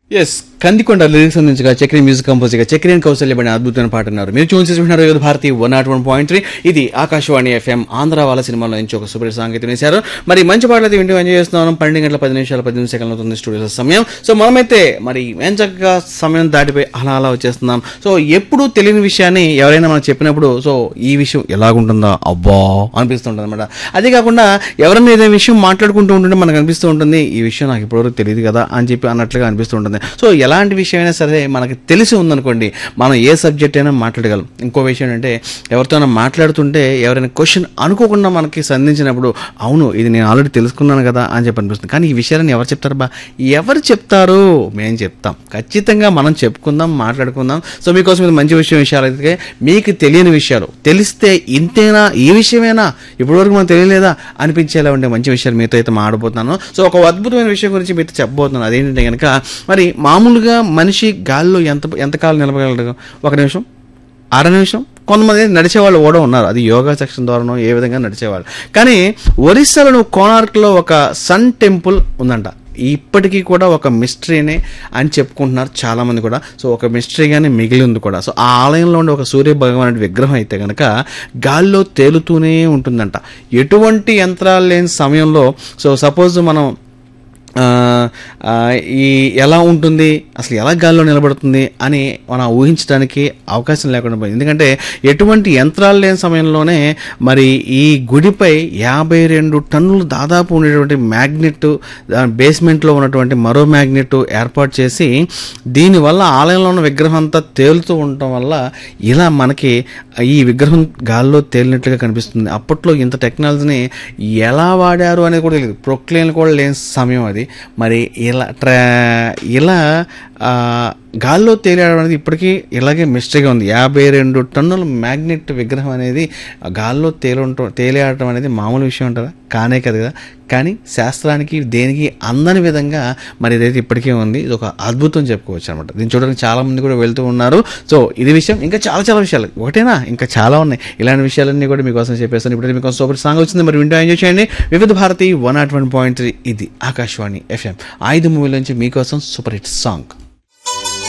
yes Kandikonda lyrics అందించగా Chakri music కంపోజ్గా Chakri and Kausalya పడిన అద్భుతమైన పాట అన్నారు మీరు చూసి చూసినారు యోధ Bharati one nought one point three ఇది ఆకాశవాణి ఎఫ్ఎం ఆంధ్ర వాళ్ళ సినిమాలో నుంచి ఒక సూపర్ సాంగీతం వేశారు మరి మంచి పాటలు అయితే వింటూ ఎంజాయ్ చేస్తున్నాం పన్నెండు గంటల పది నిమిషాల పద్దెనిమిది సెకండ్లు అవుతుంది స్టూడియో సమయం సో మనమైతే మరి ఏం చక్కగా సమయం దాటిపోయి అలా అలా వచ్చేస్తున్నాం సో ఎప్పుడు తెలియని విషయాన్ని ఎవరైనా మనకు చెప్పినప్పుడు సో ఈ విషయం ఎలాగుంటుందా అబ్బా అనిపిస్తుంటుంది అనమాట అదే కాకుండా ఎవరైనా ఏదైనా విషయం మాట్లాడుకుంటూ ఉంటుంటే మనకు అనిపిస్తూ ఉంటుంది ఈ విషయం నాకు ఇప్పటివరకు తెలియదు కదా అని చెప్పి అన్నట్లుగా అనిపిస్తూ ఉంటుంది సో ఎలాంటి విషయమైనా సరే మనకి తెలిసి ఉందనుకోండి మనం ఏ సబ్జెక్ట్ అయినా మాట్లాడగలం ఇంకో విషయం ఏంటంటే ఎవరితోనైనా మాట్లాడుతుంటే ఎవరైనా క్వశ్చన్ అనుకోకుండా మనకి సంధించినప్పుడు అవును ఇది నేను ఆల్రెడీ తెలుసుకున్నాను కదా అని చెప్పి అనిపిస్తుంది కానీ ఈ విషయాన్ని ఎవరు చెప్తారు బా ఎవరు చెప్తారు మేము చెప్తాం ఖచ్చితంగా మనం చెప్పుకుందాం మాట్లాడుకుందాం సో మీకోసం ఇది మంచి విషయం విషయాలు అయితే మీకు తెలియని విషయాలు తెలిస్తే ఇంతేనా ఈ విషయమేనా ఇప్పటివరకు మనకు తెలియలేదా అనిపించేలా ఉండే మంచి విషయాలు మీతో అయితే మాడబోతున్నాను సో ఒక అద్భుతమైన విషయం గురించి మీతో చెప్పబోతున్నాను అదేంటంటే కనుక మరి మామూలుగా మనిషి గాల్లో ఎంత ఎంతకాలం నిలబడగలడు ఒక నిమిషం అర నిమిషం కొంతమంది నడిచేవాళ్ళు కూడా ఉన్నారు అది యోగా సెక్షన్ ద్వారానో ఏ విధంగా నడిచేవాళ్ళు కానీ ఒరిస్సాలో కోనార్క్లో ఒక సన్ టెంపుల్ ఉందంట ఇప్పటికీ కూడా ఒక మిస్టరీనే అని చెప్పుకుంటున్నారు చాలా మంది కూడా సో ఒక మిస్టరీగానే మిగిలి ఉంది కూడా సో ఆ ఆలయంలో ఉండే ఒక సూర్య భగవానుడి విగ్రహం అయితే కనుక గాల్లో తేలుతూనే ఉంటుందంట ఎటువంటి యంత్రాలు లేని సమయంలో సో సపోజ్ మనం ఆ, ఆ, ఈ ఎలా ఉంటుంది అసలు ఎలా గాల్లో నిలబడుతుంది అని మనం ఊహించడానికి అవకాశం లేకుండా పోయింది ఎందుకంటే ఎటువంటి యంత్రాలు లేని సమయంలోనే మరి ఈ గుడిపై యాభై రెండు టన్నులు దాదాపు ఉండేటువంటి మ్యాగ్నెట్ బేస్మెంట్లో ఉన్నటువంటి మరో మ్యాగ్నెట్ ఏర్పాటు చేసి దీనివల్ల ఆలయంలో ఉన్న విగ్రహం అంతా తేలుతూ ఉండటం వల్ల ఇలా మనకి ఈ విగ్రహం గాల్లో తేలినట్లుగా కనిపిస్తుంది అప్పట్లో ఇంత టెక్నాలజీని ఎలా వాడారు అనేది కూడా తెలియదు ప్రొక్లేన్ కూడా లేని సమయం అది మరి ఇలా ట్రా ఇలా ఆ, గాల్లో తేలియడం అనేది ఇప్పటికీ ఇలాగే మిస్టరీగా ఉంది యాభై రెండు టన్నుల మ్యాగ్నెట్ విగ్రహం అనేది ఆ గాల్లో తేలుంట తేలియాడటం అనేది మామూలు విషయం అంటారా కానే కదా కదా కానీ శాస్త్రానికి దేనికి అందని విధంగా మరి ఇదైతే ఇప్పటికే ఉంది ఇది ఒక అద్భుతం చెప్పుకోవచ్చు అనమాట దీన్ని చూడడానికి చాలా మంది కూడా వెళ్తూ ఉన్నారు సో ఇది విషయం ఇంకా చాలా చాలా విషయాలు ఒకటేనా ఇంకా చాలా ఉన్నాయి ఇలాంటి విషయాలన్నీ కూడా మీకోసం చెప్పేస్తాను ఇప్పుడు మీకోసం సూపర్ సాంగ్ వచ్చింది మరి వింటూ ఎంజాయ్ చేయండి Vividh Bharati one nought one point three ఇది ఆకాశవాణి ఎఫ్ఎం ఐదు మూవీల నుంచి మీకోసం సూపర్ హిట్ సాంగ్